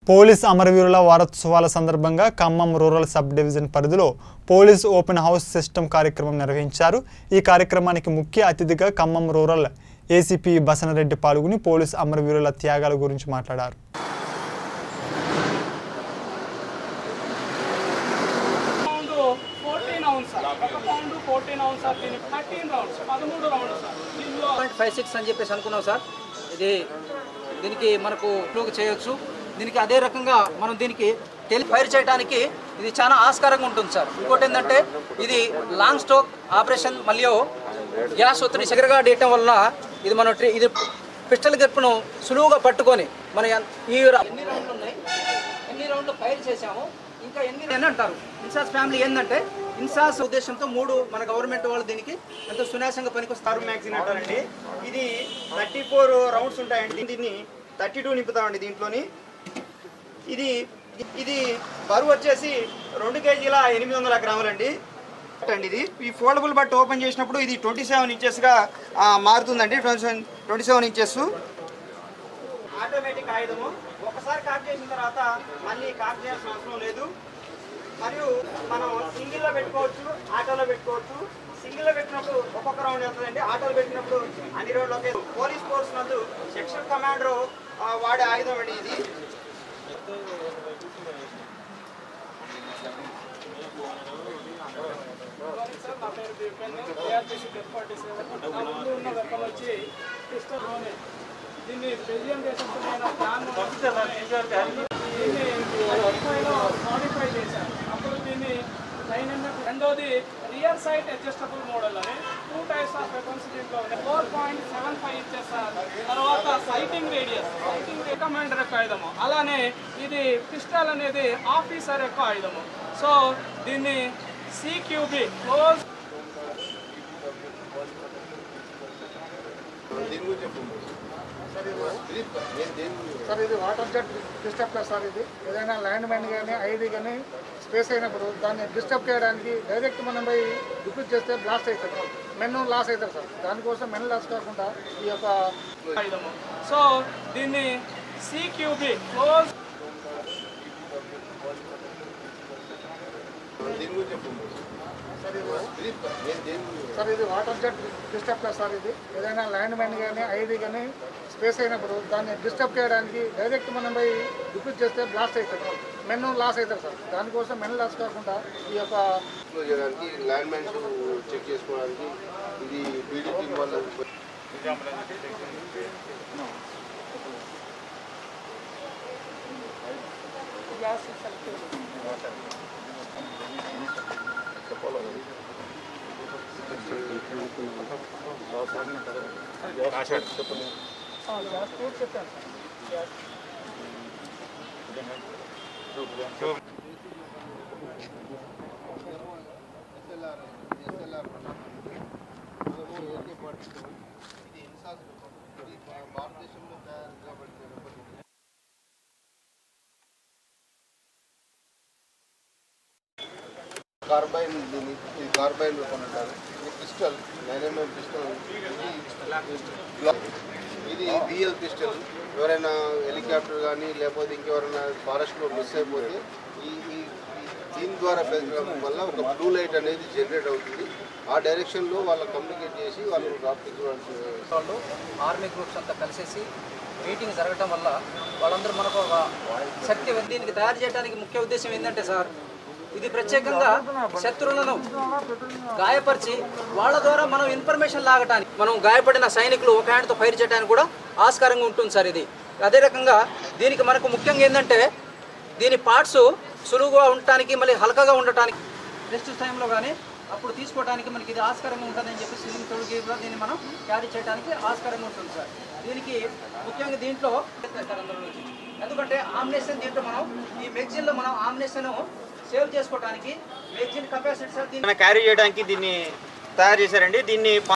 Police అమరవీరుల వారోత్సవాల సందర్భంగా ఖమ్మం రూరల్ సబ్ డివిజన్ పరిధిలో పోలీస్ ఓపెన్ హౌస్ సిస్టమ్ కార్యక్రమం నిర్వహించారు ఈ కార్యక్రమానికి ముఖ్య అతిథిగా ఖమ్మం రూరల్ ఏసీపీ బసనరెడ్డి పాల్గొని పోలీస్ అమరవీరుల త్యాగాల గురించి మాట్లాడారు పౌండ్ ఫోర్టీన్ అవును సార్ ఒక పౌండ్ ఫోర్టీన్ అవును సార్ దీనికి థర్టీన్ రౌండ్స్ పదమూడు రౌండ్ సార్ దీనిలో పాయింట్ ఫైవ్ సిక్స్ అని చెప్పేసి అనుకున్నాం సార్ ఇది దీనికి మనకు ఉపయోగ చేయొచ్చు దీనికి అదే రకంగా మనం దీనికి టెలి ఫైర్ చేయడానికి ఇది చాలా ఆస్కారంగా ఉంటుంది సార్ ఇంకోటి ఏంటంటే ఇది లాంగ్ స్టోక్ ఆపరేషన్ మరియు గ్యాస్ ఒత్తిడి సెగరగాడేయటం వల్ల ఇది మనం ట్రి- ఇది పిస్టల్ గ్రిప్ను సులువుగా పట్టుకొని మన ఎన్- ఈ ర- ఎన్ని రౌండ్లు ఉన్నాయి ఎన్ని రౌండ్లు ఫైర్ చేశాము ఇంకా ఎన్ని అని అంటారు ఇన్సాస్ ఫ్యామిలీ ఏంటంటే ఇన్సాస్ ఉద్దేశంతో మూడు మన గవర్నమెంట్ వాళ్ళు దీనికి ఎంతో సునాయాసంగా పనికొస్తారు మ్యాగజైన్ అంటారండి ఇది థర్టీ ఫోర్ రౌండ్స్ ఉంటాయండి దీన్ని థర్టీ టూ నింపుతామండి దీంట్లోని ఇది ఇది బరువు వచ్చేసి రెండు కేజీల ఎనిమిది వందల గ్రాములండి అండి ఇది ఈ ఫోల్డబుల్ బట్ ఓపెన్ చేసినప్పుడు ఇది ట్వంటీ సెవెన్ ఇంచెస్గా మారుతుందండి twenty seven twenty seven inches automatic ఆయుధము ఒకసారి కాక్ చేసిన తర్వాత మళ్ళీ కాక్ చేయాల్సిన అవసరం లేదు మరియు మనం సింగిల్లో పెట్టుకోవచ్చు ఆటోలో పెట్టుకోవచ్చు సింగిల్లో పెట్టినప్పుడు ఒక్కొక్క రౌండ్ వెళ్తుందండి ఆటోలో పెట్టినప్పుడు అన్ని రోడ్లకి పోలీస్ ఫోర్స్ నందు సెక్షన్ కమాండర్ వాడే ఆయుధం అండి ఇది సార్ నా పేరు దీపెన్ ఏఆర్టీసీ డెడ్ ఫార్టీ సెవెన్ నా ముందు ఉన్న వెపన్ వచ్చి పిస్టల్ లోనే దీన్ని బెల్జియం దేశంతో నేను ప్లాన్ దీన్ని మోడిఫై చేశాను అప్పుడు దీన్ని లైన్ నెంబర్ రెండోది రియర్ సైట్ అడ్జస్టబుల్ మోడల్ అని టూ టైప్స్ ఆఫ్ వెపన్స్ దీంట్లో ఉన్నాయి ఫోర్ పాయింట్ సెవెన్ ఫైవ్ ఇచ్చేస్తారు తర్వాత సైటింగ్ రేడియస్ సైటింగ్ కమాండర్ యొక్క ఆయుధము అలానే ఇది పిస్టల్ అనేది ఆఫీసర్ యొక్క ఆయుధము సో దీన్ని సిక్యూబి క్లోజ్ సార్ ఇది వాటర్ జెట్ డిస్టర్బ్ కదా సార్ ఇది ఏదైనా ల్యాండ్ మైన్ కానీ ఐడి కానీ స్పేస్ అయినప్పుడు దాన్ని డిస్టర్బ్ చేయడానికి డైరెక్ట్ మనం పోయి రిపీట్ చేస్తే బ్లాస్ట్ అవుతుంది మెన్ లాస్ అవుతారు సార్ దానికోసం మెన్ లాస్ కాకుండా ఈ యొక్క ఆయుధము సో దీన్ని సిక్యూబి క్లోజ్ సార్ ఇది వాటర్ జెట్ డిస్టర్బ్ కదా సార్ ఇది ఏదైనా ల్యాండ్ మైన్ కానీ ఐడి కానీ స్పేస్ అయినప్పుడు దాన్ని డిస్టర్బ్ చేయడానికి డైరెక్ట్ మనం పోయి రిపీట్ చేస్తే బ్లాస్ట్ అవుతుంది మెన్ లాస్ అవుతారు సార్ దానికోసం మెన్ లాస్ కాకుండా ఈ యొక్క లో చేయడానికి ల్యాండ్ మైన్స్ చెక్ చేసుకోవడానికి ఇది బీడీ టీం వాళ్ళ కార్బైన్ దీన్ని ఇది కార్బైన్ వెపన్ అంటారు ఇది పిస్టల్ నైన్ ఎంఎం పిస్టల్ ఇది గ్లాక్. ఇది బిఎల్ పిస్టల్ ఎవరైనా హెలికాప్టర్ కానీ లేకపోతే ఇంకెవరైనా ఫారెస్ట్లో మిస్ అయిపోతే ఈ ఈ ఈ- దీని ద్వారా పెంచడం వల్ల ఒక బ్లూ లైట్ అనేది జనరేట్ అవుతుంది ఆ డైరెక్షన్లో వాళ్ళు కమ్యూనికేట్ చేసి వాళ్ళు రాపించడానికి వాళ్ళు ఆర్మీ గ్రూప్స్ అంతా కలిసేసి మీటింగ్ జరగటం వల్ల వాళ్ళందరూ మనకు ఒక శక్తి ఉంది. దీనికి తయారు చేయడానికి ముఖ్య ఉద్దేశం ఏంటంటే సార్ ఇది ప్రత్యేకంగా శత్రువులను గాయపరిచి వాళ్ళ ద్వారా మనం ఇన్ఫర్మేషన్ లాగటానికి మనం గాయపడిన సైనికులు ఒక హ్యాండ్తో ఫైర్ చేయడానికి కూడా ఆస్కారంగా ఉంటుంది సార్ ఇది అదే రకంగా దీనికి మనకు ముఖ్యంగా ఏంటంటే దీని పార్ట్స్ సులువుగా ఉండటానికి మళ్ళీ హల్కగా ఉండటానికి రెస్ట్ టైంలో కానీ అప్పుడు తీసుకోవడానికి మనకి ఇది ఆస్కారంగా ఉంటుందని చెప్పి స్విమ్మింగ్ తొడిగి కూడా దీన్ని మనం క్యారీ చేయడానికి ఆస్కారంగా ఉంటుంది సార్ దీనికి ముఖ్యంగా దీంట్లో సార్ అందులో నుంచి. ఎందుకంటే ఆమ్నేషన్ దీంట్లో మనం ఈ మెగ్జిన్లో మనం ఆమ్నేషన్ సేవ్ చేసుకోవడానికి మెగ్జిన్ కెపాసిటీ సార్ దీన్ని క్యారీ చేయడానికి దీన్ని తయారు చేశారండి దీన్ని